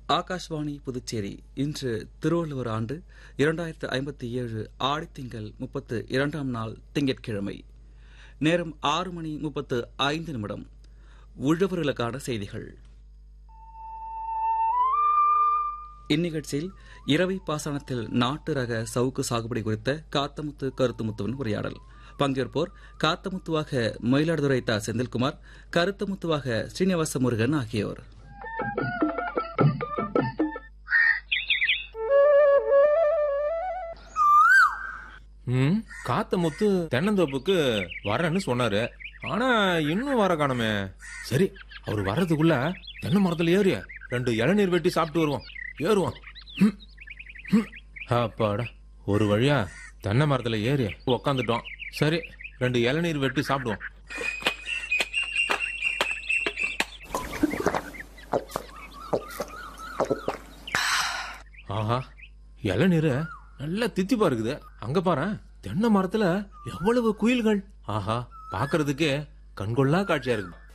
ஆகாஷ்வாணி புதுச்சேரி இன்று திருவள்ளுவர் ஆண்டு இரண்டாயிரத்து ஐம்பத்தி ஏழு ஆடித்திங்கள் முப்பத்து இரண்டாம் நாள் திங்கட்கிழமை நேரம் ஆறு மணி முப்பத்து ஐந்து நிமிடம் உழவர்களுக்கான செய்திகள் இந்நிகழ்ச்சியில் இரவை பாசனத்தில் நாட்டு ரக சவுக்கு சாகுபடி குறித்த காத்தமுத்து கருத்துமுத்துவின் உரையாடல் பங்கேற்போர் காத்தமுத்துவாக மயிலாடுதுறை தா செந்தில்குமார் கருத்தமுத்துவாக ஸ்ரீனிவாச முருகன் ஆகியோர் ம் காத்த முத்து தென்னந்தோப்புக்கு வரேன்னு சொன்னாரு ஆனா இன்னும் வர காணமே சரி அவர் வர்றதுக்குள்ள தென்னை மரத்துல ஏறி ரெண்டு இளநீர் வெட்டி சாப்பிட்டு வருவோம் ஏறுவோம் ம், ம். அப்பாடா ஒரு வழியா தென்னை மரத்துல ஏறி உக்காந்துட்டோம் சரி ரெண்டு இளநீர் வெட்டி சாப்பிடுவோம் ஆஹா இளநீர் நல்ல தித்திப்பா இருக்குது அங்க பாரு தென்னை மரத்துல எவ்வளவு குயில்கள் ஆஹா பாக்குறதுக்கே கண்கொள்ளா காட்சியா இருக்கு